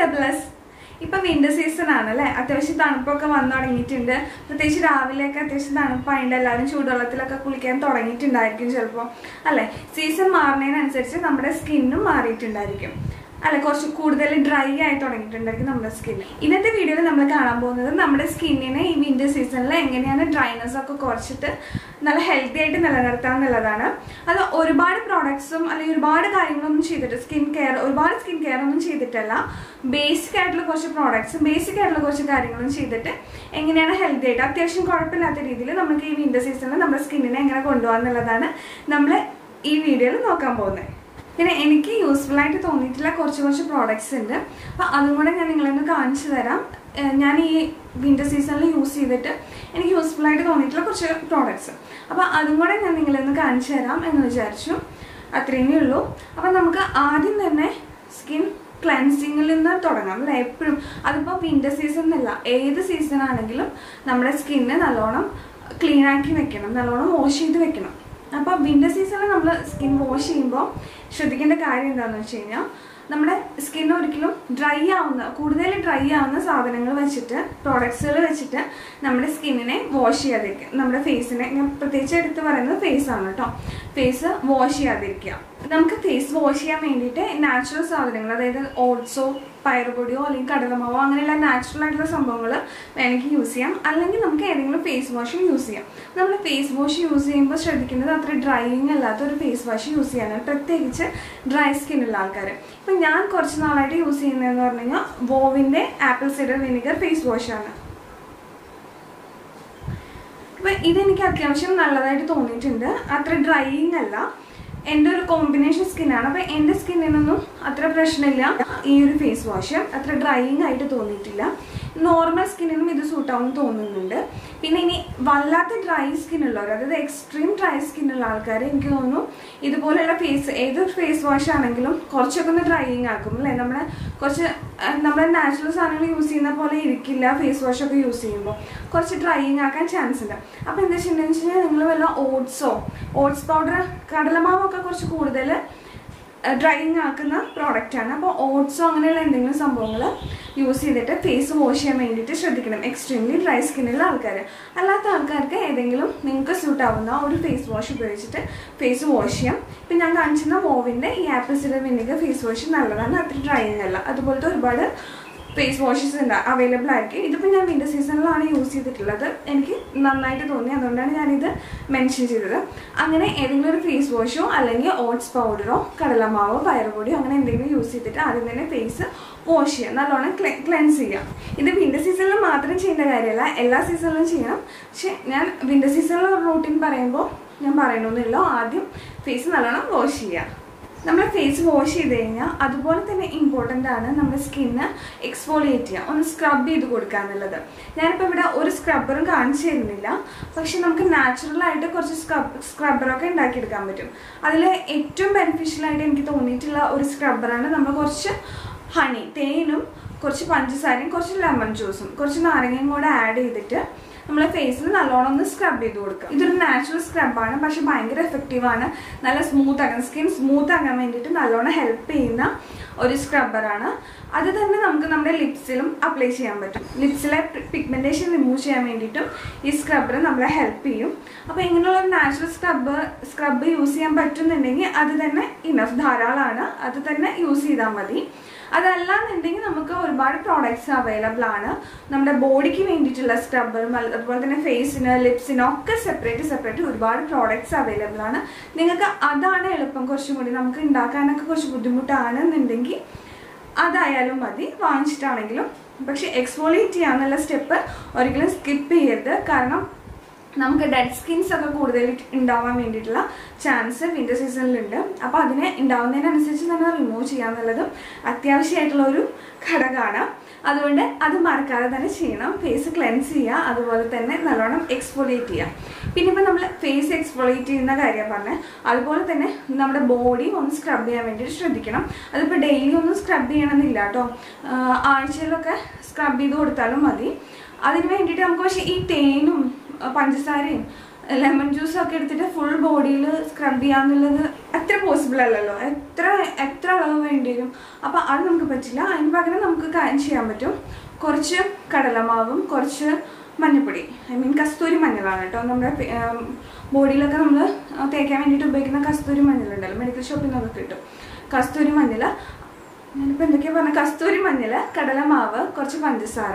double S ഇപ്പൊ winter season ആണ് അല്ലേ അത്യാവശ്യം തണുപ്പൊക്കെ വന്നു തുടങ്ങിയിട്ടുണ്ട് പ്രത്യേകിച്ച് രാവിലെയൊക്കെ അത്യാവശ്യം തണുപ്പായിട്ട് എല്ലാവരും ചൂടുവെള്ളത്തിലൊക്കെ കുളിക്കാൻ തുടങ്ങിയിട്ടുണ്ടായിരിക്കും ചിലപ്പോൾ അല്ലേ സീസൺ മാറുന്നതിനനുസരിച്ച് നമ്മുടെ സ്കിന്നും മാറിയിട്ടുണ്ടായിരിക്കും അല്ല കുറച്ച് കൂടുതൽ ഡ്രൈ ആയി തുടങ്ങിയിട്ടുണ്ടായിരിക്കും നമ്മുടെ സ്കിന്ന് ഇന്നത്തെ വീഡിയോയിൽ നമ്മൾ കാണാൻ പോകുന്നത് നമ്മുടെ സ്കിന്നിനെ ഈ വിന്റർ സീസണിൽ എങ്ങനെയാണ് ഡ്രൈനെസ് ഒക്കെ കുറച്ചിട്ട് നല്ല ഹെൽത്തി ആയിട്ട് നിലനിർത്താം എന്നുള്ളതാണ് അത് ഒരുപാട് പ്രോഡക്ട്സും അല്ലെങ്കിൽ ഒരുപാട് കാര്യങ്ങളൊന്നും ചെയ്തിട്ട് സ്കിൻ കെയർ ഒരുപാട് സ്കിൻ കെയർ ഒന്നും ചെയ്തിട്ടല്ല ബേസിക് ആയിട്ടുള്ള കുറച്ച് പ്രോഡക്ട്സും ബേസിക് ആയിട്ടുള്ള കുറച്ച് കാര്യങ്ങളും ചെയ്തിട്ട് എങ്ങനെയാണ് ഹെൽത്തി ആയിട്ട് അത്യാവശ്യം കുഴപ്പമില്ലാത്ത രീതിയിൽ നമുക്ക് ഈ വിന്റർ സീസണിൽ നമ്മുടെ സ്കിന്നിനെ എങ്ങനെ കൊണ്ടുപോകാം എന്നുള്ളതാണ് നമ്മൾ ഈ വീഡിയോയിൽ നോക്കാൻ പോകുന്നത് പിന്നെ എനിക്ക് യൂസ്ഫുൾ ആയിട്ട് തോന്നിയിട്ടുള്ള കുറച്ച് കുറച്ച് പ്രോഡക്ട്സ് ഉണ്ട് അപ്പോൾ അതും കൂടെ ഞാൻ നിങ്ങളൊന്ന് കാണിച്ചു തരാം ഏഹ് ഞാൻ ഈ വിന്റർ സീസണിൽ യൂസ് ചെയ്തിട്ട് എനിക്ക് യൂസ്ഫുൾ ആയിട്ട് തോന്നിയിട്ടുള്ള കുറച്ച് പ്രോഡക്ട്സ് അപ്പോൾ അതും കൂടെ ഞാൻ നിങ്ങളൊന്ന് കാണിച്ചു തരാം എന്ന് വിചാരിച്ചു അത്രയേ ഉള്ളൂ അപ്പോൾ നമുക്ക് ആദ്യം തന്നെ സ്കിൻ ക്ലെൻസിങ്ങിൽ നിന്ന് തുടങ്ങാം അല്ലേ എപ്പോഴും അതിപ്പോൾ വിന്റർ സീസൺ എന്നല്ല ഏത് സീസൺ ആണെങ്കിലും നമ്മുടെ സ്കിന്ന് നല്ലോണം ക്ലീൻ ആക്കി വെക്കണം നല്ലോണം വാഷ് ചെയ്ത് വെക്കണം അപ്പോൾ വിന്റർ സീസണിൽ നമ്മൾ സ്കിൻ വാഷ് ചെയ്യുമ്പോൾ ശ്രദ്ധിക്കേണ്ട കാര്യം എന്താണെന്ന് വെച്ച് കഴിഞ്ഞാൽ നമ്മുടെ സ്കിൻ ഒരിക്കലും ഡ്രൈ ആവുന്ന കൂടുതൽ ഡ്രൈ ആവുന്ന സാധനങ്ങൾ വെച്ചിട്ട് പ്രോഡക്ട്സുകൾ വെച്ചിട്ട് നമ്മുടെ സ്കിന്നിനെ വാഷ് ചെയ്യാതിരിക്കുക നമ്മുടെ ഫേസിനെ ഞാൻ പ്രത്യേകിച്ച് എടുത്ത് പറയുന്നത് ഫേസ് ആണ് കേട്ടോ ഫേസ് വാഷ് ചെയ്യാതിരിക്കുക നമുക്ക് ഫേസ് വാഷ് ചെയ്യാൻ വേണ്ടിയിട്ട് നാച്ചുറൽ സാധനങ്ങൾ അതായത് ഓട്സോ പയറുപൊടിയോ അല്ലെങ്കിൽ കടലമാവോ അങ്ങനെയുള്ള നാച്ചുറൽ ആയിട്ടുള്ള സംഭവങ്ങൾ വേണമെങ്കിൽ യൂസ് ചെയ്യാം അല്ലെങ്കിൽ നമുക്ക് ഏതെങ്കിലും ഫേസ് വാഷും യൂസ് ചെയ്യാം നമ്മൾ ഫേസ് വാഷ് യൂസ് ചെയ്യുമ്പോൾ ശ്രദ്ധിക്കുന്നത് അത്ര ഡ്രൈയിങ് അല്ലാത്ത ഒരു ഫേസ് വാഷ് യൂസ് ചെയ്യാനാണ് പ്രത്യേകിച്ച് ഡ്രൈ സ്കിന്നുള്ള ആൾക്കാർ ഇപ്പം ഞാൻ കുറച്ച് നാളായിട്ട് യൂസ് ചെയ്യുന്നതെന്ന് പറഞ്ഞു കഴിഞ്ഞാൽ വോവിൻ്റെ ആപ്പിൾ സിഡർ വിനിഗർ ഫേസ് വാഷാണ് അപ്പം ഇതെനിക്ക് അത്യാവശ്യം നല്ലതായിട്ട് തോന്നിയിട്ടുണ്ട് അത്ര ഡ്രൈയിങ് അല്ല എൻ്റെ ഒരു കോമ്പിനേഷൻ സ്കിന്നാണ് അപ്പം എൻ്റെ സ്കിന്നിനൊന്നും അത്ര പ്രശ്നമില്ല ഈ ഒരു ഫേസ് വാഷ് അത്ര ഡ്രൈയിങ് ആയിട്ട് തോന്നിയിട്ടില്ല നോർമൽ സ്കിന്നിനും ഇത് സൂട്ടാവും തോന്നുന്നുണ്ട് പിന്നെ ഇനി വല്ലാത്ത ഡ്രൈ സ്കിന്നുള്ളവർ അതായത് എക്സ്ട്രീം ഡ്രൈ സ്കിന്നുള്ള ആൾക്കാർ എനിക്ക് തോന്നുന്നു ഇതുപോലെയുള്ള ഫേസ് ഏതൊരു ഫേസ് വാഷ് ആണെങ്കിലും കുറച്ചൊക്കെ ഒന്ന് ഡ്രൈയിങ് ആക്കും അല്ലേ നമ്മുടെ കുറച്ച് നമ്മുടെ നാച്ചുറൽ സാധനങ്ങൾ യൂസ് ചെയ്യുന്ന പോലെ ഇരിക്കില്ല ഫേസ് വാഷ് ഒക്കെ യൂസ് ചെയ്യുമ്പോൾ കുറച്ച് ഡ്രൈയിങ് ആക്കാൻ ചാൻസ് ഉണ്ട് അപ്പോൾ എന്താ വെച്ചിട്ടുണ്ടെന്ന് വെച്ച് കഴിഞ്ഞാൽ നിങ്ങൾ വല്ല ഓട്സോ ഓട്സ് പൗഡർ കടലമാവൊക്കെ കുറച്ച് കൂടുതൽ ഡ്രൈയിങ് ആക്കുന്ന പ്രോഡക്റ്റ് ആണ് അപ്പോൾ ഓട്സോ അങ്ങനെയുള്ള എന്തെങ്കിലും സംഭവങ്ങൾ യൂസ് ചെയ്തിട്ട് ഫേസ് വാഷ് ചെയ്യാൻ വേണ്ടിയിട്ട് ശ്രദ്ധിക്കണം എക്സ്ട്രീംലി ഡ്രൈ സ്കിന്നുള്ള ആൾക്കാർ അല്ലാത്ത ആൾക്കാർക്ക് ഏതെങ്കിലും നിങ്ങൾക്ക് സ്യൂട്ട് ആവുന്ന ഒരു ഫേസ് വാഷ് ഉപയോഗിച്ചിട്ട് ഫേസ് വാഷ് ചെയ്യാം ഇപ്പം ഞാൻ കാണിച്ചിരുന്ന വോവിൻ്റെ ഈ apple cider vinegar face wash നല്ലതാണ് അത്ര ഡ്രൈയിങ് അല്ല അതുപോലത്തെ ഒരുപാട് ഫേസ് വാഷസ് ഉണ്ട് അവൈലബിൾ ആയിരിക്കും ഇതിപ്പോൾ ഞാൻ വിൻ്റർ സീസണിലാണ് യൂസ് ചെയ്തിട്ടുള്ളത് എനിക്ക് നന്നായിട്ട് തോന്നി അതുകൊണ്ടാണ് ഞാനിത് മെൻഷൻ ചെയ്തത് അങ്ങനെ ഏതെങ്കിലും ഒരു ഫേസ് വാഷോ അല്ലെങ്കിൽ ഓട്സ് പൗഡറോ കടലമാവോ പയറുപൊടിയോ അങ്ങനെ എന്തെങ്കിലും യൂസ് ചെയ്തിട്ട് ആദ്യം തന്നെ ഫേസ് വാഷ് ചെയ്യുക നല്ലോണം ക്ലെൻസ് ചെയ്യാം ഇത് വിൻ്റർ സീസണിൽ മാത്രം ചെയ്യേണ്ട കാര്യമല്ല എല്ലാ സീസണിലും ചെയ്യണം പക്ഷെ ഞാൻ വിൻ്റർ സീസണിലെ റൂട്ടീൻ പറയുമ്പോൾ ഞാൻ പറയണമെന്നില്ല ആദ്യം ഫേസ് നല്ലോണം വാഷ് ചെയ്യുക നമ്മൾ ഫേസ് വാഷ് ചെയ്ത് കഴിഞ്ഞാൽ അതുപോലെ തന്നെ ഇമ്പോർട്ടൻ്റ് ആണ് നമ്മുടെ സ്കിന്ന് എക്സ്ഫോളിയേറ്റ് ചെയ്യുക ഒന്ന് സ്ക്രബ് ചെയ്ത് കൊടുക്കുക എന്നുള്ളത് ഞാനിപ്പോൾ ഇവിടെ ഒരു സ്ക്രബ്ബറും കാണിച്ചു തരുന്നില്ല പക്ഷെ നമുക്ക് നാച്ചുറലായിട്ട് കുറച്ച് സ്ക്രബ് സ്ക്രബ്ബറൊക്കെ ഉണ്ടാക്കിയെടുക്കാൻ പറ്റും അതിൽ ഏറ്റവും ബെനിഫിഷ്യൽ ആയിട്ട് എനിക്ക് തോന്നിയിട്ടുള്ള ഒരു സ്ക്രബ്ബറാണ് നമ്മൾ കുറച്ച് ഹണി തേനും കുറച്ച് പഞ്ചസാരയും കുറച്ച് ലെമൺ ജ്യൂസും കുറച്ച് നാരങ്ങയും കൂടെ ആഡ് ചെയ്തിട്ട് നമ്മളെ ഫേസിൽ നല്ലോണം ഒന്ന് സ്ക്രബ് ചെയ്ത് കൊടുക്കുക ഇതൊരു നാച്ചുറൽ സ്ക്രബാണ് പക്ഷെ ഭയങ്കര എഫക്റ്റീവാണ് നല്ല സ്മൂത്ത് ആക്കാൻ സ്കിൻ സ്മൂത്ത് ആക്കാൻ വേണ്ടിയിട്ട് നല്ലോണം ഹെൽപ്പ് ചെയ്യുന്ന ഒരു സ്ക്രബ്ബറാണ് അത് തന്നെ നമുക്ക് നമ്മുടെ ലിപ്സിലും അപ്ലൈ ചെയ്യാൻ പറ്റും ലിപ്സിലെ പിഗ്മെൻറ്റേഷൻ റിമൂവ് ചെയ്യാൻ വേണ്ടിയിട്ടും ഈ സ്ക്രബ്ബർ നമ്മളെ ഹെൽപ്പ് ചെയ്യും അപ്പോൾ ഇങ്ങനെയുള്ള ഒരു നാച്ചുറൽ സ്ക്രബ്ബ് സ്ക്രബ്ബ് യൂസ് ചെയ്യാൻ പറ്റുന്നുണ്ടെങ്കിൽ അത് തന്നെ ഇനഫ് ധാരാളമാണ് അത് തന്നെ യൂസ് ചെയ്താൽ മതി അതല്ലാന്നുണ്ടെങ്കിൽ നമുക്ക് ഒരുപാട് പ്രോഡക്റ്റ്സ് അവൈലബിൾ ആണ് നമ്മുടെ ബോഡിക്ക് വേണ്ടിയിട്ടുള്ള സ്ക്രബ്ബറും അതുപോലെ തന്നെ ഫേസിന് ലിപ്സിന് ഒക്കെ സെപ്പറേറ്റ് സെപ്പറേറ്റ് ഒരുപാട് പ്രോഡക്റ്റ്സ് അവൈലബിൾ ആണ് നിങ്ങൾക്ക് അതാണ് എളുപ്പം കുറച്ചും കൂടി നമുക്ക് ഉണ്ടാക്കാനൊക്കെ കുറച്ച് ബുദ്ധിമുട്ടാണെന്നുണ്ടെങ്കിൽ അതായാലും മതി വാങ്ങിച്ചിട്ടാണെങ്കിലും പക്ഷെ എക്സ്ഫോളിയേറ്റ് ചെയ്യാന്നുള്ള സ്റ്റെപ്പ് ഒരിക്കലും സ്കിപ്പ് ചെയ്യരുത് കാരണം നമുക്ക് ഡെഡ് സ്കിൻസ് ഒക്കെ കൂടുതൽ ഉണ്ടാവാൻ വേണ്ടിയിട്ടുള്ള ചാൻസ് വിൻ്റർ സീസണിലുണ്ട് അപ്പോൾ അതിനെ ഉണ്ടാവുന്നതിനനുസരിച്ച് തന്നെ റിമൂവ് ചെയ്യാന്നുള്ളതും അത്യാവശ്യമായിട്ടുള്ള ഒരു ഘടകമാണ് അതുകൊണ്ട് അത് മറക്കാതെ തന്നെ ചെയ്യണം ഫേസ് ക്ലെൻസ് ചെയ്യുക അതുപോലെ തന്നെ നല്ലോണം എക്സ്ഫോളിയേറ്റ് ചെയ്യുക പിന്നെ ഇപ്പം നമ്മൾ ഫേസ് എക്സ്ഫോളിയേറ്റ് ചെയ്യുന്ന കാര്യം പറഞ്ഞത് അതുപോലെ തന്നെ നമ്മുടെ ബോഡി ഒന്ന് സ്ക്രബ് ചെയ്യാൻ വേണ്ടിയിട്ട് ശ്രദ്ധിക്കണം അതിപ്പോൾ ഡെയിലി ഒന്നും സ്ക്രബ് ചെയ്യണമെന്നില്ല കേട്ടോ ആഴ്ചയിലൊക്കെ സ്ക്രബ് ചെയ്ത് കൊടുത്താലും മതി അതിന് വേണ്ടിയിട്ട് നമുക്ക് പക്ഷേ ഈ തേനും പഞ്ചസാരയും ലെമൺ ജ്യൂസ് ഒക്കെ എടുത്തിട്ട് ഫുൾ ബോഡിയിൽ സ്ക്രബ് ചെയ്യാന്നുള്ളത് അത്ര പോസിബിൾ അല്ലല്ലോ എത്ര എത്ര അളവ് വേണ്ടി വരും അപ്പം അത് നമുക്ക് പറ്റില്ല അതിന് പകരം നമുക്ക് കാര്യം ചെയ്യാൻ പറ്റും കുറച്ച് കടലമാവും കുറച്ച് മഞ്ഞപ്പൊടി ഐ മീൻ കസ്തൂരി മഞ്ഞളാണ് കേട്ടോ നമ്മുടെ ബോഡിയിലൊക്കെ നമ്മൾ തേക്കാൻ വേണ്ടിയിട്ട് ഉപയോഗിക്കുന്ന കസ്തൂരി മഞ്ഞളുണ്ടല്ലോ മെഡിക്കൽ ഷോപ്പിൽ നിന്നൊക്കെ കിട്ടും കസ്തൂരി മഞ്ഞൾ ഞാനിപ്പോൾ എന്തൊക്കെയാ പറഞ്ഞ കസ്തൂരി മഞ്ഞൾ കടലമാവ് കുറച്ച് പഞ്ചസാര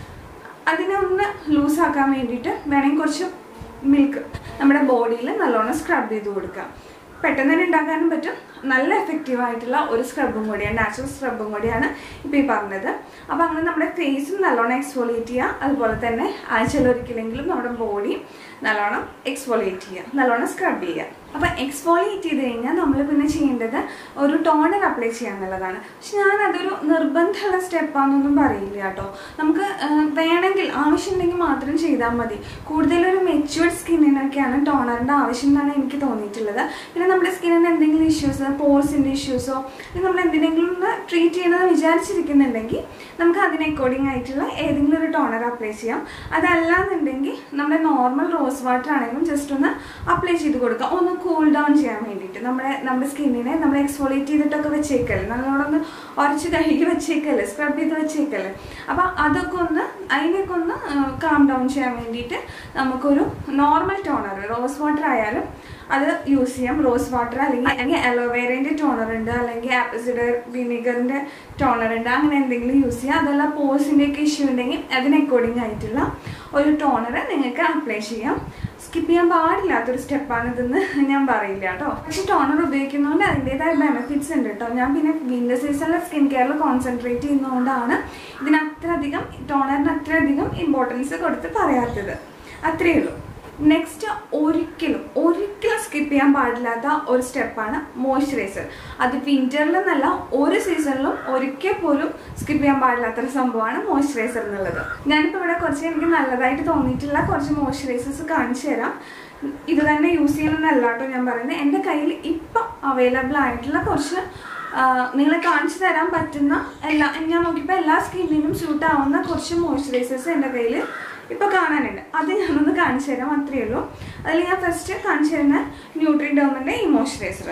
അതിനെ ഒന്ന് ലൂസാക്കാൻ വേണ്ടിയിട്ട് വേണമെങ്കിൽ കുറച്ച് മിൽക്ക് നമ്മുടെ ബോഡിയിൽ നല്ലോണം സ്ക്രബ് ചെയ്ത് കൊടുക്കാം പെട്ടെന്ന് തന്നെ ഉണ്ടാക്കാനും പറ്റും നല്ല എഫക്റ്റീവ് ആയിട്ടുള്ള ഒരു സ്ക്രബും കൂടിയാണ് നാച്ചുറൽ സ്ക്രബും കൂടിയാണ് ഇപ്പോൾ ഈ പറഞ്ഞത് അപ്പോൾ അങ്ങനെ നമ്മുടെ ഫേസും നല്ലോണം എക്സ്ഫോളിയേറ്റ് ചെയ്യുക അതുപോലെ തന്നെ ആഴ്ചയിലൊരിക്കലെങ്കിലും നമ്മുടെ ബോഡി നല്ലോണം എക്സ്ഫോളിയേറ്റ് ചെയ്യുക നല്ലോണം സ്ക്രബ് ചെയ്യുക അപ്പോൾ എക്സ്ഫോളിയേറ്റ് ചെയ്ത് കഴിഞ്ഞാൽ നമ്മൾ പിന്നെ ചെയ്യേണ്ടത് ഒരു ടോണർ അപ്ലൈ ചെയ്യുക എന്നുള്ളതാണ് പക്ഷെ ഞാൻ അതൊരു നിർബന്ധമുള്ള സ്റ്റെപ്പാണെന്നൊന്നും പറയില്ല കേട്ടോ നമുക്ക് ആ, വേണമെങ്കിൽ ആവശ്യമുണ്ടെങ്കിൽ മാത്രം ചെയ്താൽ മതി കൂടുതലൊരു മെച്യൂർഡ് സ്കിന്നിനൊക്കെയാണ് ടോണറിൻ്റെ ആവശ്യം എന്നാണ് എനിക്ക് തോന്നിയിട്ടുള്ളത് പിന്നെ നമ്മുടെ സ്കിന്നിന് എന്തെങ്കിലും ഇഷ്യൂസ് പോൾസിൻ്റെ ഇഷ്യൂസോ അല്ലെങ്കിൽ നമ്മൾ എന്തിനെങ്കിലും ഒന്ന് ട്രീറ്റ് ചെയ്യണമെന്ന് വിചാരിച്ചിരിക്കുന്നുണ്ടെങ്കിൽ നമുക്ക് അതിന് അക്കോർഡിംഗ് ആയിട്ടുള്ള ഏതെങ്കിലും ഒരു ടോണർ അപ്ലൈ ചെയ്യാം അതല്ലാന്നുണ്ടെങ്കിൽ നമ്മുടെ നോർമൽ റോസ് വാട്ടർ ആണെങ്കിലും ജസ്റ്റ് ഒന്ന് അപ്ലൈ ചെയ്ത് കൊടുക്കുക ഒന്ന് കൂൾ ഡൗൺ ചെയ്യാൻ വേണ്ടിയിട്ട് നമ്മുടെ നമ്മുടെ സ്കിന്നിനെ നമ്മൾ എക്സ്ഫോളിയേറ്റ് ചെയ്തിട്ടൊക്കെ വെച്ചേക്കല്ലേ നല്ലോണം ഒന്ന് ഉരച്ച് കഴുകി വെച്ചേക്കല്ലേ സ്ക്രബ് ചെയ്ത് വെച്ചേക്കല്ലേ അപ്പോൾ അതൊക്കെ ഒന്ന് അതിനെയൊക്കെ ഒന്ന് കാം ഡൗൺ ചെയ്യാൻ വേണ്ടിയിട്ട് നമുക്കൊരു നോർമൽ ടോണർ റോസ് വാട്ടർ ആയാലും അത് യൂസ് ചെയ്യാം റോസ് വാട്ടർ അല്ലെങ്കിൽ അല്ലെങ്കിൽ അലോവേരേൻ്റെ ടോണർ ഉണ്ട് അല്ലെങ്കിൽ ആപ്പിൾ സിഡർ വിനീഗറിൻ്റെ ടോണർ ഉണ്ട് അങ്ങനെ എന്തെങ്കിലും യൂസ് ചെയ്യാം അതല്ല പോസിൻ്റെ ഒക്കെ ഇഷ്യൂ ഉണ്ടെങ്കിൽ അതിന് അക്കോർഡിംഗ് ആയിട്ടുള്ള ഒരു ടോണർ നിങ്ങൾക്ക് അപ്ലൈ ചെയ്യാം സ്കിപ്പ് ചെയ്യാൻ പാടില്ലാത്തൊരു സ്റ്റെപ്പാണ് ഇതെന്ന് ഞാൻ പറയില്ല കേട്ടോ പക്ഷെ ടോണർ ഉപയോഗിക്കുന്നതുകൊണ്ട് അതിൻ്റെതായ ബെനിഫിറ്റ്സ് ഉണ്ട് കേട്ടോ ഞാൻ പിന്നെ വിന്റർ സീസണിലെ സ്കിൻ കെയറിൽ കോൺസെൻട്രേറ്റ് ചെയ്യുന്നതുകൊണ്ടാണ് ഇതിന് അത്രയധികം ടോണറിന് അത്രയധികം ഇമ്പോർട്ടൻസ് കൊടുത്ത് പറയാത്തത് അത്രയേ ഉള്ളൂ നെക്സ്റ്റ് ഒരിക്കലും ഒരിക്കലും സ്കിപ്പ് ചെയ്യാൻ പാടില്ലാത്ത ഒരു സ്റ്റെപ്പാണ് മോയ്സ്ചറൈസർ അത് വിന്ററിലെന്നല്ല ഒരു സീസണിലും ഒരിക്കൽ പോലും സ്കിപ്പ് ചെയ്യാൻ പാടില്ലാത്തൊരു സംഭവമാണ് മോയ്സ്ചറൈസർ എന്നുള്ളത് ഞാനിപ്പോൾ ഇവിടെ കുറച്ച് എനിക്ക് നല്ലതായിട്ട് തോന്നിയിട്ടുള്ള കുറച്ച് മോയ്സ്ചറൈസേഴ്സ് കാണിച്ചു തരാം ഇത് തന്നെ യൂസ് ചെയ്യണമെന്നല്ല കേട്ടോ ഞാൻ പറയുന്നത് എൻ്റെ കയ്യിൽ ഇപ്പം അവൈലബിൾ ആയിട്ടുള്ള കുറച്ച് നിങ്ങളെ കാണിച്ചു തരാൻ പറ്റുന്ന എല്ലാ ഞാൻ നോക്കിയപ്പോൾ എല്ലാ സ്കിന്നിനും സ്യൂട്ട് ആവുന്ന കുറച്ച് മോയ്സ്ചറൈസേഴ്സ് എൻ്റെ കയ്യിൽ ഇപ്പോൾ കാണാനുണ്ട് അത് ഞാനൊന്ന് കാണിച്ചു തരാം അത്രയേ ഉള്ളൂ അതിൽ ഞാൻ ഫസ്റ്റ് കാണിച്ചു തരുന്ന ന്യൂട്രി ഡോമിൻ്റെ ഈ മോയ്സ്ചറൈസർ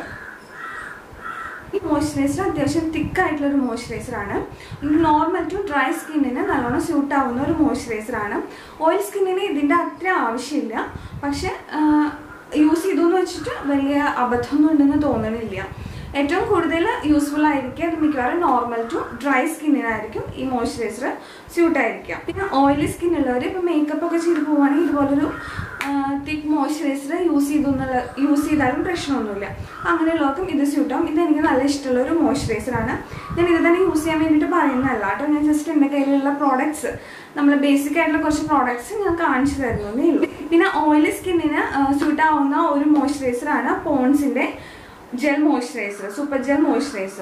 ഈ മോയ്സ്ചറൈസർ അത്യാവശ്യം തിക്കായിട്ടുള്ള ഒരു മോയ്സ്ചറൈസർ ആണ് നോർമൽ ടു ഡ്രൈ സ്കിന്നിന് നല്ലോണം സ്യൂട്ട് ആവുന്ന ഒരു മോയ്സ്ചറൈസർ ആണ് ഓയിൽ സ്കിന്നിന് ഇതിൻ്റെ അത്ര ആവശ്യമില്ല പക്ഷെ യൂസ് ചെയ്തു എന്ന് വെച്ചിട്ട് വലിയ അബദ്ധമൊന്നും ഉണ്ടെന്ന് തോന്നണില്ല ഏറ്റവും കൂടുതൽ യൂസ്ഫുൾ ആയിരിക്കുക അത് മിക്കവാറും നോർമൽ ടു ഡ്രൈ സ്കിന്നിനായിരിക്കും ഈ മോയ്സ്ചറൈസർ സ്യൂട്ട് ആയിരിക്കുക പിന്നെ ഓയിലി സ്കിൻ ഉള്ളവർ ഇപ്പോൾ മേക്കപ്പ് ഒക്കെ ചെയ്ത് പോവുകയാണെങ്കിൽ ഇതുപോലൊരു തിക്ക് മോയ്സ്ചറൈസർ യൂസ് ചെയ്തു എന്നുള്ള യൂസ് ചെയ്താലും പ്രശ്നമൊന്നുമില്ല അങ്ങനെയുള്ളവർക്കും ഇത് സ്യൂട്ട് ആവും ഇത് എനിക്ക് നല്ല ഇഷ്ടമുള്ള ഒരു മോയ്സ്ചറൈസറാണ് ഞാൻ ഇത് തന്നെ യൂസ് ചെയ്യാൻ വേണ്ടിയിട്ട് പറയുന്നതല്ല കേട്ടോ ഞാൻ ജസ്റ്റ് എൻ്റെ കയ്യിലുള്ള പ്രോഡക്ട്സ് നമ്മൾ ബേസിക് ആയിട്ടുള്ള കുറച്ച് പ്രോഡക്ട്സ് ഞാൻ കാണിച്ചു തരുന്നതേ ഉള്ളൂ പിന്നെ ഓയിലി സ്കിന്നിന് സ്യൂട്ട് ആവുന്ന ഒരു മോയ്സ്ചറൈസറാണ് പോൺസിൻ്റെ gel moisturiser super gel moisturiser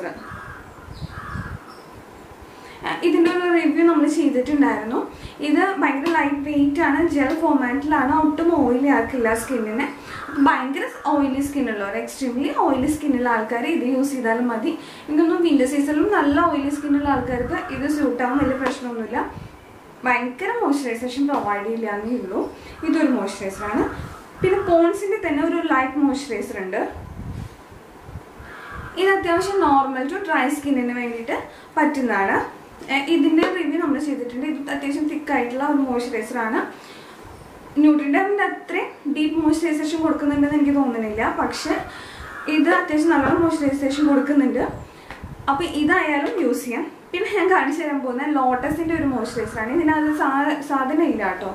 ഇതിൻ്റെ ഒരു റിവ്യൂ നമ്മൾ ചെയ്തിട്ടുണ്ടായിരുന്നു ഇത് ഭയങ്കര ലൈറ്റ് വെയിറ്റ് ആണ് ജെൽ ഫോമാറ്റിലാണ് ഒട്ടും ഓയിലി ആക്കില്ല സ്കിന്നിനെ ഭയങ്കര ഓയിലി സ്കിന്നുള്ളവർ എക്സ്ട്രീംലി ഓയിലി സ്കിന്നുള്ള ആൾക്കാർ ഇത് യൂസ് ചെയ്താലും മതി എനിക്കൊന്നും വിൻ്റർ സീസണിലും നല്ല ഓയിലി സ്കിന്നുള്ള ആൾക്കാർക്ക് ഇത് സ്യൂട്ടാവും വലിയ പ്രശ്നമൊന്നുമില്ല ഭയങ്കര മോയ്സ്ചറൈസേഷൻ പ്രൊവൈഡ് ചെയ്യില്ല എന്നേ ഉള്ളൂ ഇതൊരു മോയ്സ്ചറൈസറാണ് പിന്നെ പോൺസിൻ്റെ തന്നെ ഒരു ലൈറ്റ് മോയ്സ്ചറൈസർ ഉണ്ട് ഇത് അത്യാവശ്യം നോർമൽ ടു ഡ്രൈ സ്കിന്നിന് വേണ്ടിയിട്ട് പറ്റുന്നതാണ് ഇതിൻ്റെ റിവ്യൂ നമ്മൾ ചെയ്തിട്ടുണ്ട് ഇത് അത്യാവശ്യം തിക്ക് ആയിട്ടുള്ള ഒരു മോയ്സ്ചറൈസർ ആണ് ന്യൂട്രിഡമിൻ്റെ അത്രയും ഡീപ്പ് മോയ്സ്ചറൈസേഷൻ കൊടുക്കുന്നുണ്ടെന്ന് എനിക്ക് തോന്നുന്നില്ല പക്ഷെ ഇത് അത്യാവശ്യം നല്ലോണം മോയ്സ്ചറൈസേഷൻ കൊടുക്കുന്നുണ്ട് അപ്പോൾ ഇതായാലും യൂസ് ചെയ്യാം പിന്നെ ഞാൻ കാണിച്ചു തരാൻ പോകുന്ന ലോട്ടസിൻ്റെ ഒരു മോയ്സ്ചറൈസറാണ് ഇതിനകത്ത് സാ സാധനം ഇല്ല കേട്ടോ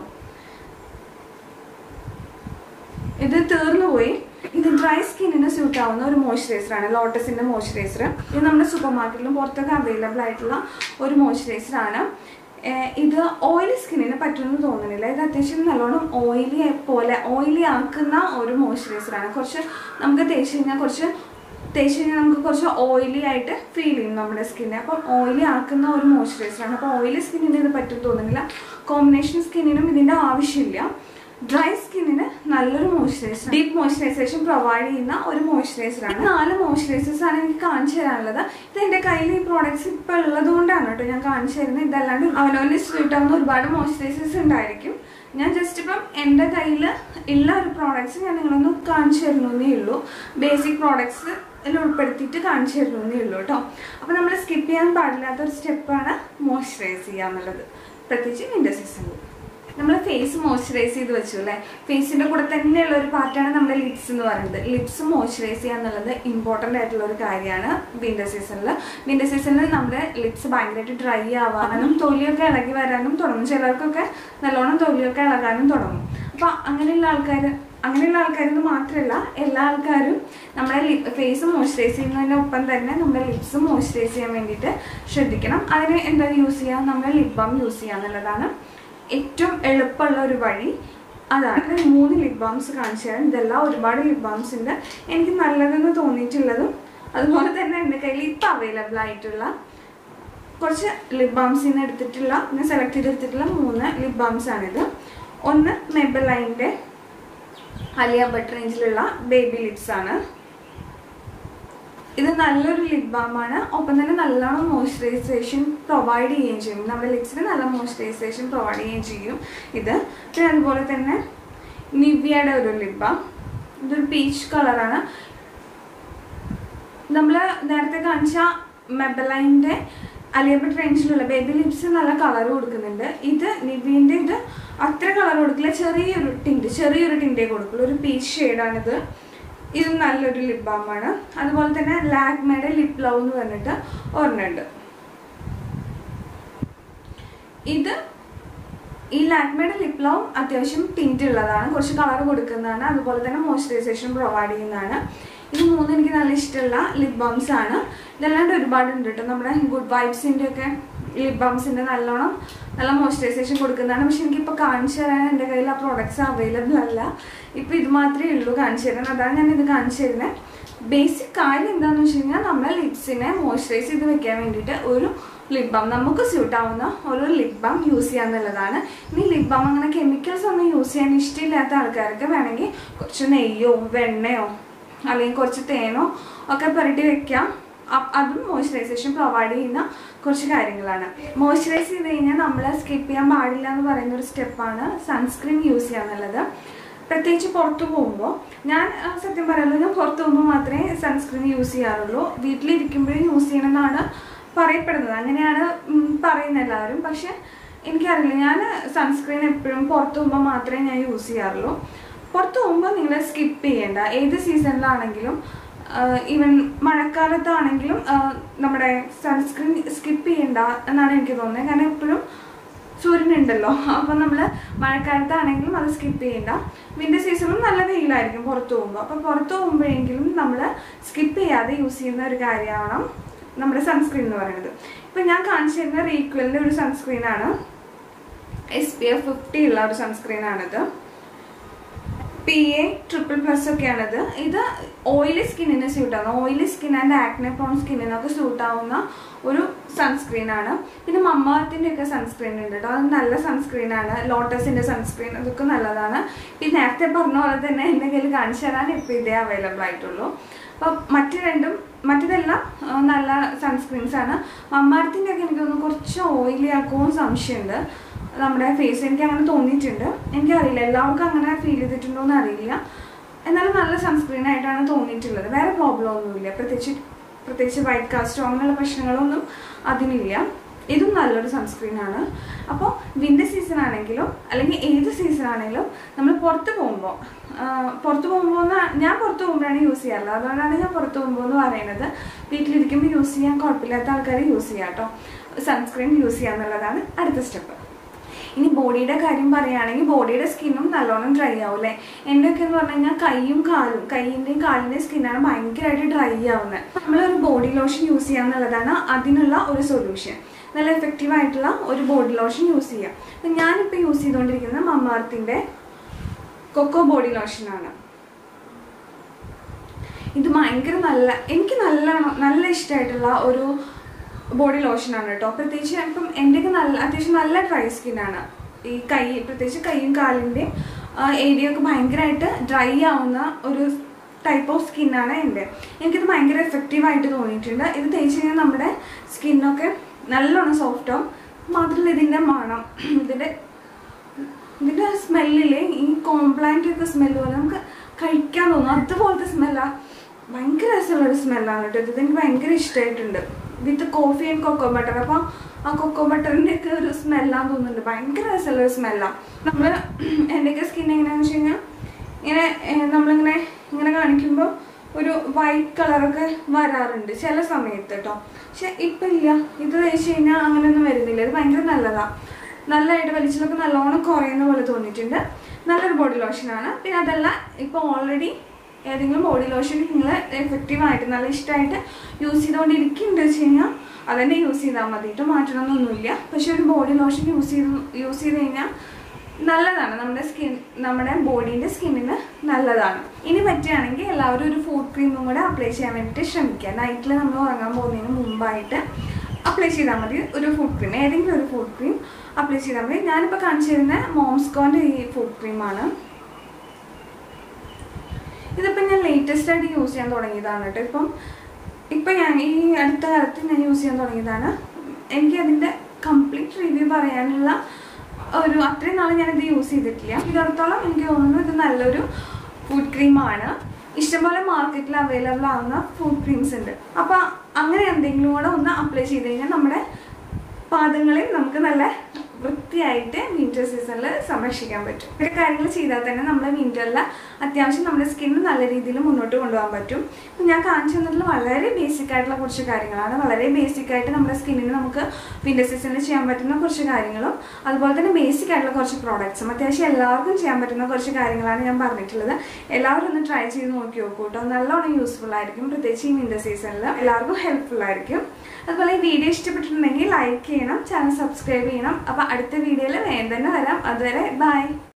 ഇത് തീർന്നു പോയി ഇത് ഡ്രൈ സ്കിന്നിന് സ്യൂട്ട് ആവുന്ന ഒരു മോയ്സ്ചറൈസർ ആണ് ലോട്ടസിന്റെ മോയ്സ്ചറൈസർ ഇത് നമ്മുടെ സൂപ്പർ മാർക്കറ്റിലും പുറത്തൊക്കെ അവൈലബിൾ ആയിട്ടുള്ള ഒരു മോയ്സ്ചറൈസർ ആണ് ഇത് ഓയിലി സ്കിന്നിന് പറ്റുമെന്ന് തോന്നുന്നില്ല ഇത് അത്യാവശ്യം നല്ലോണം ഓയിലി പോലെ ഓയിലി ആക്കുന്ന ഒരു മോയ്സ്ചറൈസർ ആണ് കുറച്ച് നമുക്ക് തേച്ച് കഴിഞ്ഞാൽ കുറച്ച് തേച്ച് കഴിഞ്ഞാൽ നമുക്ക് കുറച്ച് ഓയിലി ആയിട്ട് ഫീൽ ചെയ്യും നമ്മുടെ സ്കിന്നെ അപ്പം ഓയിലി ആക്കുന്ന ഒരു മോയ്സ്ചറൈസർ ആണ് അപ്പോൾ ഓയിലി സ്കിന്നിന് ഇത് പറ്റും തോന്നുന്നില്ല കോമ്പിനേഷൻ സ്കിന്നിനും ഇതിൻ്റെ ആവശ്യമില്ല ഡ്രൈ സ്കിന്നിന് നല്ലൊരു മോയ്സ്ചറൈസർ ഡീപ്പ് മോയ്സ്ചറൈസേഷൻ പ്രൊവൈഡ് ചെയ്യുന്ന ഒരു മോയ്സ്ചറൈസർ ആണ് നാല് മോയ്സ്ചറൈസേഴ്സ് ആണ് എനിക്ക് കാണിച്ചു തരാനുള്ളത് ഇത് എൻ്റെ കയ്യിൽ ഈ പ്രോഡക്ട്സ് ഇപ്പോൾ ഉള്ളത് കൊണ്ടാണ് കേട്ടോ ഞാൻ കാണിച്ചു തരുന്നത് ഇതല്ലാണ്ട് അവനവന് സ്യൂട്ട് ആവുന്ന ഒരുപാട് മോയ്സ്ചറൈസേഴ്സ് ഉണ്ടായിരിക്കും ഞാൻ ജസ്റ്റ് ഇപ്പം എൻ്റെ കയ്യിൽ ഉള്ള ഒരു പ്രോഡക്റ്റ്സ് ഞാൻ നിങ്ങളൊന്ന് കാണിച്ചു തരുന്നേ ഉള്ളൂ ബേസിക് പ്രോഡക്ട്സ് ഇതിൽ ഉൾപ്പെടുത്തിയിട്ട് കാണിച്ചു തരുന്നേ ഉള്ളൂ കേട്ടോ അപ്പോൾ നമ്മൾ സ്കിപ്പ് ചെയ്യാൻ പാടില്ലാത്ത ഒരു സ്റ്റെപ്പാണ് മോയ്സ്ചറൈസ് ചെയ്യുക എന്നുള്ളത് പ്രത്യേകിച്ച് വിൻ്റർ സീസണിൽ നമ്മൾ ഫേസ് മോയ്സ്ചറൈസ് ചെയ്ത് വെച്ചു അല്ലേ ഫേസിൻ്റെ കൂടെ തന്നെയുള്ള ഒരു പാർട്ടാണ് നമ്മുടെ ലിപ്സ് എന്ന് പറയുന്നത് ലിപ്സ് മോയ്സ്ചറൈസ് ചെയ്യുക എന്നുള്ളത് ഇമ്പോർട്ടൻ്റ് ആയിട്ടുള്ള ഒരു കാര്യമാണ് വിൻ്റർ സീസണിൽ വിൻ്റർ സീസണിൽ നമ്മുടെ ലിപ്സ് ഭയങ്കരമായിട്ട് ഡ്രൈ ആവാനും തൊലിയൊക്കെ ഇളകി വരാനും തുടങ്ങും ചിലർക്കൊക്കെ നല്ലോണം തൊലിയൊക്കെ ഇളകാനും തുടങ്ങും അപ്പോൾ അങ്ങനെയുള്ള ആൾക്കാർ അങ്ങനെയുള്ള ആൾക്കാരെന്ന് മാത്രമല്ല എല്ലാ ആൾക്കാരും നമ്മുടെ ലിപ് ഫേസ് മോയ്സ്ചറൈസ് ചെയ്യുന്നതിൻ്റെ ഒപ്പം തന്നെ നമ്മുടെ ലിപ്സ് മോയ്സ്ചറൈസ് ചെയ്യാൻ വേണ്ടിയിട്ട് ശ്രദ്ധിക്കണം അതിന് എന്താ യൂസ് ചെയ്യുക നമ്മൾ ലിപ് ബാം യൂസ് ചെയ്യുക എന്നുള്ളതാണ് ഏറ്റവും എളുപ്പമുള്ള ഒരു വഴി അതാണ് മൂന്ന് ലിപ് ബാംസ് കാണിച്ചു തരാം ഇതെല്ലാം ഒരുപാട് ലിപ് ബാംസ് ഉണ്ട് എനിക്ക് നല്ലതെന്ന് തോന്നിയിട്ടുള്ളതും അതുപോലെ തന്നെ എൻ്റെ കയ്യിൽ ഇപ്പം അവൈലബിൾ ആയിട്ടുള്ള കുറച്ച് ലിപ് ബാംസിൽ നിന്ന് എടുത്തിട്ടുള്ള ഞാൻ സെലക്ട് ചെയ്തെടുത്തിട്ടുള്ള മൂന്ന് ലിപ് ബാംസ് ആണിത് ഒന്ന് മെബലൈൻ്റെ അലിയ ബട്ട് റേഞ്ചിലുള്ള ബേബി ലിപ്സ് ആണ് ഇത് നല്ലൊരു ലിപ് ബാം ആണ് ഒപ്പം തന്നെ നല്ലോണം മോയ്സ്ചറൈസേഷൻ പ്രൊവൈഡ് ചെയ്യുകയും ചെയ്യും നമ്മുടെ ലിപ്സിന് നല്ല മോയ്സ്ചറൈസേഷൻ പ്രൊവൈഡ് ചെയ്യുകയും ചെയ്യും ഇത് പിന്നെ അതുപോലെ തന്നെ നിവ്യയുടെ ഒരു ലിപ് ബാം ഇതൊരു പീച്ച് കളറാണ് നമ്മൾ നേരത്തെ കാണിച്ച മെബലൈൻ്റെ അലിയബട്ട് റേഞ്ചിലുള്ള ബേബി ലിപ്സ് നല്ല കളർ കൊടുക്കുന്നുണ്ട് ഇത് നിവിൻ്റെ ഇത് അത്ര കളർ കൊടുക്കില്ല ചെറിയൊരു ടിൻറ്റ് ചെറിയൊരു ടിൻറ്റേ കൊടുക്കുള്ളൂ ഒരു പീച്ച് ഷെയ്ഡാണിത് ഇത് നല്ലൊരു ലിപ് ബാമാണ് അതുപോലെ തന്നെ ലാക്മയുടെ ലിപ് ലവ് എന്ന് പറഞ്ഞിട്ട് ഒരെണ്ണുണ്ട് ഇത് ഈ ലാക്മയുടെ ലിപ് ലവ് അത്യാവശ്യം ടിൻറ്റ് ഉള്ളതാണ് കുറച്ച് കളർ കൊടുക്കുന്നതാണ് അതുപോലെ തന്നെ മോയ്സ്ചറൈസേഷൻ പ്രൊവൈഡ് ചെയ്യുന്നതാണ് ഇത് മൂന്ന് എനിക്ക് നല്ല ഇഷ്ടമുള്ള ലിപ് ബാംസ് ആണ് ഇതല്ലാണ്ട് ഒരുപാടുണ്ട് കേട്ടോ നമ്മുടെ ഗുഡ് വൈബ്സിൻ്റെ ഒക്കെ ലിപ് ബാംസിൻ്റെ നല്ലോണം നല്ല മോയ്സ്ചറൈസേഷൻ കൊടുക്കുന്നതാണ് പക്ഷെ എനിക്കിപ്പോൾ കാണിച്ചു തരാൻ എൻ്റെ കയ്യിൽ ആ പ്രോഡക്റ്റ്സ് അവൈലബിൾ അല്ല ഇപ്പോൾ ഇത് മാത്രമേ ഉള്ളൂ കാണിച്ചു തരാൻ അതാണ് ഞാൻ ഇത് കാണിച്ചു തരുന്നത് ബേസിക് കാര്യം എന്താണെന്ന് വെച്ച് കഴിഞ്ഞാൽ നമ്മുടെ ലിപ്സിനെ മോയ്സ്ചറൈസ് ചെയ്ത് വെക്കാൻ വേണ്ടിയിട്ട് ഒരു ലിപ് ബാം നമുക്ക് സ്യൂട്ട് ആവുന്ന ഒരു ലിപ് ബാം യൂസ് ചെയ്യുക എന്നുള്ളതാണ് ഇനി ലിപ് ബാം അങ്ങനെ കെമിക്കൽസ് ഒന്നും യൂസ് ചെയ്യാൻ ഇഷ്ടമില്ലാത്ത ആൾക്കാർക്ക് വേണമെങ്കിൽ കുറച്ച് നെയ്യോ വെണ്ണയോ അല്ലെങ്കിൽ കുറച്ച് തേനോ ഒക്കെ പുരട്ടി വെക്കാം അതും മോയ്സ്ചറൈസേഷൻ പ്രൊവൈഡ് ചെയ്യുന്ന കുറച്ച് കാര്യങ്ങളാണ് മോയ്സ്ചറൈസ് ചെയ്ത് കഴിഞ്ഞാൽ നമ്മൾ സ്കിപ്പ് ചെയ്യാൻ പാടില്ല എന്ന് പറയുന്ന ഒരു സ്റ്റെപ്പാണ് സൺസ്ക്രീൻ യൂസ് ചെയ്യുക എന്നുള്ളത് പ്രത്യേകിച്ച് പുറത്തു പോകുമ്പോൾ ഞാൻ സത്യം പറയുള്ളൂ ഞാൻ പുറത്ത് പോകുമ്പോൾ മാത്രമേ സൺസ്ക്രീൻ യൂസ് ചെയ്യാറുള്ളൂ വീട്ടിലിരിക്കുമ്പോഴും യൂസ് ചെയ്യണമെന്നാണ് പറയപ്പെടുന്നത് അങ്ങനെയാണ് പറയുന്നത് എല്ലാവരും പക്ഷെ എനിക്കറിയില്ല ഞാൻ സൺസ്ക്രീൻ എപ്പോഴും പുറത്ത് പോകുമ്പോൾ മാത്രമേ ഞാൻ യൂസ് ചെയ്യാറുള്ളൂ പുറത്ത് പോകുമ്പോൾ നിങ്ങൾ സ്കിപ്പ് ചെയ്യേണ്ട ഏത് സീസണിലാണെങ്കിലും ഈവൻ മഴക്കാലത്താണെങ്കിലും നമ്മുടെ സൺസ്ക്രീൻ സ്കിപ്പ് ചെയ്യണ്ട എന്നാണ് എനിക്ക് തോന്നുന്നത് കാരണം എപ്പോഴും സൂര്യനുണ്ടല്ലോ അപ്പം നമ്മൾ മഴക്കാലത്താണെങ്കിലും അത് സ്കിപ്പ് ചെയ്യണ്ട വിൻ്റർ സീസണിലും നല്ല വെയിലായിരിക്കും പുറത്ത് പോകുമ്പോൾ അപ്പം പുറത്ത് പോകുമ്പോഴെങ്കിലും നമ്മൾ സ്കിപ്പ് ചെയ്യാതെ യൂസ് ചെയ്യുന്ന ഒരു കാര്യമാണ് നമ്മുടെ സൺസ്ക്രീൻ എന്ന് പറയുന്നത് ഇപ്പം ഞാൻ കാണിച്ചു തരുന്ന റീക്വലിൻ്റെ ഒരു സൺസ്ക്രീനാണ് എസ് പി എഫ് ഫിഫ്റ്റി ഉള്ള ഒരു സൺസ്ക്രീനാണിത് പി എ ട്രിപ്പിൾ പ്ലസ് ഒക്കെയാണിത് ഇത് ഓയിലി സ്കിന്നിന് സ്യൂട്ട് ആവുന്ന oily skin and acne prone സ്കിന്നിനൊക്കെ സ്യൂട്ട് ആവുന്ന ഒരു സൺസ്ക്രീൻ ആണ് പിന്നെ മമ്മാത്തിൻ്റെ ഒക്കെ സൺസ്ക്രീൻ ഉണ്ട് കേട്ടോ അത് നല്ല സൺസ്ക്രീൻ ആണ് ലോട്ടസിൻ്റെ സൺസ്ക്രീൻ അതൊക്കെ നല്ലതാണ് പിന്നെ നേരത്തെ പറഞ്ഞ പോലെ തന്നെ എൻ്റെ കയ്യിൽ കാണിച്ചു തരാൻ ഇപ്പോൾ ഇതേ അവൈലബിൾ ആയിട്ടുള്ളൂ അപ്പം മറ്റു രണ്ടും മറ്റതെല്ലാം നല്ല സൺസ്ക്രീൻസ് ആണ് മമ്മാരത്തിൻ്റെ ഒക്കെ എനിക്ക് തോന്നുന്നു കുറച്ച് ഓയിലി ആക്കുമ്പോൾ സംശയമുണ്ട് നമ്മുടെ ഫേസ് എനിക്ക് അങ്ങനെ തോന്നിയിട്ടുണ്ട് എനിക്കറിയില്ല എല്ലാവർക്കും അങ്ങനെ ഫീൽ ചെയ്തിട്ടുണ്ടോ എന്ന് അറിയില്ല എന്നാലും നല്ല സൺസ്ക്രീൻ ആയിട്ടാണ് തോന്നിയിട്ടുള്ളത് വേറെ പ്രോബ്ലം ഒന്നുമില്ല പ്രത്യേകിച്ച് പ്രത്യേകിച്ച് വൈറ്റ് കാസ്റ്റോ അങ്ങനെയുള്ള പ്രശ്നങ്ങളൊന്നും അതിനില്ല ഇതും നല്ലൊരു സൺസ്ക്രീൻ ആണ് അപ്പോൾ വിൻ്റർ സീസൺ ആണെങ്കിലും അല്ലെങ്കിൽ ഏത് സീസൺ ആണെങ്കിലും നമ്മൾ പുറത്ത് പോകുമ്പോൾ പുറത്ത് പോകുമ്പോൾ ഞാൻ പുറത്ത് പോകുമ്പോഴാണ് യൂസ് ചെയ്യാറുള്ളത് അതുകൊണ്ടാണ് ഞാൻ പുറത്ത് പോകുമ്പോൾ എന്ന് പറയുന്നത് വീട്ടിലിരിക്കുമ്പോൾ യൂസ് ചെയ്യാൻ കുഴപ്പമില്ലാത്ത ആൾക്കാർ യൂസ് ചെയ്യാം കേട്ടോ സൺസ്ക്രീൻ യൂസ് ചെയ്യുക എന്നുള്ളതാണ് അടുത്ത സ്റ്റെപ്പ് ഇനി ബോഡിയുടെ കാര്യം പറയുകയാണെങ്കിൽ ബോഡിയുടെ സ്കിന്നും നല്ലോണം ഡ്രൈ ആവും അല്ലേ എൻ്റെയൊക്കെ എന്ന് പറഞ്ഞു കഴിഞ്ഞാൽ കൈയും കാലും കൈയിൻ്റെയും കാലിൻ്റെയും സ്കിന്നാണ് ഭയങ്കരമായിട്ട് ഡ്രൈ ആവുന്നത് നമ്മളൊരു ബോഡി ലോഷൻ യൂസ് ചെയ്യുക എന്നുള്ളതാണ് അതിനുള്ള ഒരു സൊല്യൂഷൻ നല്ല എഫക്റ്റീവ് ആയിട്ടുള്ള ഒരു ബോഡി ലോഷൻ യൂസ് ചെയ്യാം അപ്പം ഞാനിപ്പോൾ യൂസ് ചെയ്തുകൊണ്ടിരിക്കുന്നത് മമ്മാർത്തിൻ്റെ കൊക്കോ ബോഡി ലോഷനാണ് ഇത് ഭയങ്കര നല്ല എനിക്ക് നല്ല നല്ല ഇഷ്ടമായിട്ടുള്ള ഒരു ബോഡി ലോഷനാണ് കേട്ടോ പ്രത്യേകിച്ച് ഇപ്പം എൻ്റെയൊക്കെ നല്ല അത്യാവശ്യം നല്ല ഡ്രൈ സ്കിന്നാണ് ഈ കൈ പ്രത്യേകിച്ച് കൈയും കാലിൻ്റെയും ഏരിയ ഒക്കെ ഭയങ്കരമായിട്ട് ഡ്രൈ ആവുന്ന ഒരു ടൈപ്പ് ഓഫ് സ്കിന്നാണ് എൻ്റെ എനിക്കിത് ഭയങ്കര എഫക്റ്റീവായിട്ട് തോന്നിയിട്ടുണ്ട് ഇത് തേച്ച് കഴിഞ്ഞാൽ നമ്മുടെ സ്കിന്നൊക്കെ നല്ലോണം സോഫ്റ്റ് ആവും മാത്രമല്ല ഇതിൻ്റെ മണം ഇതിൻ്റെ ഇതിന്റെ സ്മെല്ലില് ഈ കോംപ്ലാന്റ് ഒക്കെ സ്മെല്ല് പോലെ നമുക്ക് കഴിക്കാൻ തോന്നും അതുപോലത്തെ സ്മെല്ലാ ഭയങ്കര രസമുള്ളൊരു സ്മെല്ലാണ് കേട്ടോ ഇത് എനിക്ക് ഭയങ്കര ഇഷ്ടമായിട്ടുണ്ട് with coffee and cocoa butter അപ്പോൾ ആ കൊക്കോ ബട്ടറിൻ്റെ ഒക്കെ ഒരു സ്മെല്ലാന്ന് തോന്നുന്നുണ്ട് ഭയങ്കര രസമുള്ള ഒരു സ്മെല്ലാണ് നമ്മൾ എൻ്റെയൊക്കെ സ്കിൻ എങ്ങനെയാണെന്ന് വെച്ച് കഴിഞ്ഞാൽ ഇങ്ങനെ ഏഹ്, നമ്മളിങ്ങനെ ഇങ്ങനെ കാണിക്കുമ്പോൾ ഒരു വൈറ്റ് കളറൊക്കെ വരാറുണ്ട് ചില സമയത്ത് കേട്ടോ പക്ഷെ ഇപ്പം ഇല്ല ഇത് വെച്ച് കഴിഞ്ഞാൽ അങ്ങനെയൊന്നും വരുന്നില്ല ഇത് ഭയങ്കര നല്ലതാണ് നല്ലതായിട്ട് വലിച്ചിലൊക്കെ നല്ലോണം കുറയുന്ന പോലെ തോന്നിയിട്ടുണ്ട് നല്ലൊരു ബോഡി ലോഷനാണ് പിന്നെ അതല്ല ഇപ്പോൾ ഓൾറെഡി ഏതെങ്കിലും ബോഡി ലോഷൻ നിങ്ങൾ എഫക്റ്റീവായിട്ട് നല്ല ഇഷ്ടമായിട്ട് യൂസ് ചെയ്തുകൊണ്ടിരിക്കുന്നുണ്ട് വെച്ച് കഴിഞ്ഞാൽ അതന്നെ യൂസ് ചെയ്താൽ മതിയിട്ട് മാറ്റണമെന്നൊന്നുമില്ല പക്ഷെ ഒരു ബോഡി ലോഷൻ യൂസ് ചെയ്ത് യൂസ് ചെയ്ത് കഴിഞ്ഞാൽ നല്ലതാണ് നമ്മുടെ സ്കിൻ നമ്മുടെ ബോഡീൻ്റെ സ്കിന്നിന് നല്ലതാണ് ഇനി പറ്റുകയാണെങ്കിൽ എല്ലാവരും ഒരു ഫുഡ് ക്രീമും കൂടെ അപ്ലൈ ചെയ്യാൻ വേണ്ടിയിട്ട് ശ്രമിക്കുക നൈറ്റിൽ നമ്മൾ ഉറങ്ങാൻ പോകുന്നതിന് മുമ്പായിട്ട് അപ്ലൈ ചെയ്താൽ മതി ഒരു ഫുഡ് ക്രീം ഏതെങ്കിലും ഒരു ഫുഡ് ക്രീം അപ്ലൈ ചെയ്താൽ മതി ഞാനിപ്പോൾ കാണിച്ചു തരുന്ന മോംസ്കോൻ്റെ ഈ ഫുഡ് ക്രീമാണ് ഇതിപ്പോൾ ഞാൻ ലേറ്റസ്റ്റ് ആയിട്ട് യൂസ് ചെയ്യാൻ തുടങ്ങിയതാണ് കേട്ടോ ഇപ്പം ഇപ്പം ഞാൻ ഈ അടുത്ത കാലത്ത് ഞാൻ യൂസ് ചെയ്യാൻ തുടങ്ങിയതാണ് എനിക്ക് അതിൻ്റെ കംപ്ലീറ്റ് റിവ്യൂ പറയാനുള്ള ഒരു അത്രയും നാൾ ഞാനിത് യൂസ് ചെയ്തിട്ടില്ല ഇടത്തോളം എനിക്ക് തോന്നുന്നു ഇത് നല്ലൊരു ഫുഡ് ക്രീമാണ് ഇഷ്ടംപോലെ മാർക്കറ്റിൽ അവൈലബിൾ ആവുന്ന ഫുഡ് ക്രീംസ് ഉണ്ട് അപ്പോൾ അങ്ങനെ എന്തെങ്കിലും കൂടെ ഒന്ന് അപ്ലൈ ചെയ്ത് കഴിഞ്ഞാൽ നമ്മുടെ പാദങ്ങളിൽ നമുക്ക് നല്ല വൃത്തിയായിട്ട് വിന്റർ സീസണിൽ സംരക്ഷിക്കാൻ പറ്റും ഇതൊക്കെ കാര്യങ്ങൾ ചെയ്താൽ തന്നെ നമ്മുടെ വിന്ററിൽ അത്യാവശ്യം നമ്മുടെ സ്കിന്ന് നല്ല രീതിയിൽ മുന്നോട്ട് കൊണ്ടുപോകാൻ പറ്റും ഇപ്പം ഞാൻ കാണിച്ചു തന്നിട്ടുള്ള വളരെ ബേസിക് ആയിട്ടുള്ള കുറച്ച് കാര്യങ്ങളാണ് വളരെ ബേസിക് ആയിട്ട് നമ്മുടെ സ്കിന്നിന് നമുക്ക് വിന്റർ സീസണിൽ ചെയ്യാൻ പറ്റുന്ന കുറച്ച് കാര്യങ്ങളും അതുപോലെ തന്നെ ബേസിക് ആയിട്ടുള്ള കുറച്ച് പ്രോഡക്ട്സും അത്യാവശ്യം എല്ലാവർക്കും ചെയ്യാൻ പറ്റുന്ന കുറച്ച് കാര്യങ്ങളാണ് ഞാൻ പറഞ്ഞിട്ടുള്ളത് എല്ലാവരും ഒന്ന് ട്രൈ ചെയ്ത് നോക്കി നോക്കൂ കേട്ടോ നല്ലോണം യൂസ്ഫുൾ ആയിരിക്കും പ്രത്യേകിച്ച് ഈ വിന്റർ സീസണിൽ എല്ലാവർക്കും ഹെൽപ്ഫുൾ ആയിരിക്കും അതുപോലെ ഈ വീഡിയോ ഇഷ്ടപ്പെട്ടിട്ടുണ്ടെങ്കിൽ ലൈക്ക് ചെയ്യണം ചാനൽ സബ്സ്ക്രൈബ് ചെയ്യണം അപ്പോൾ അടുത്ത വീഡിയോയിൽ വേഗം തന്നെ വരാം അതുവരെ ബൈ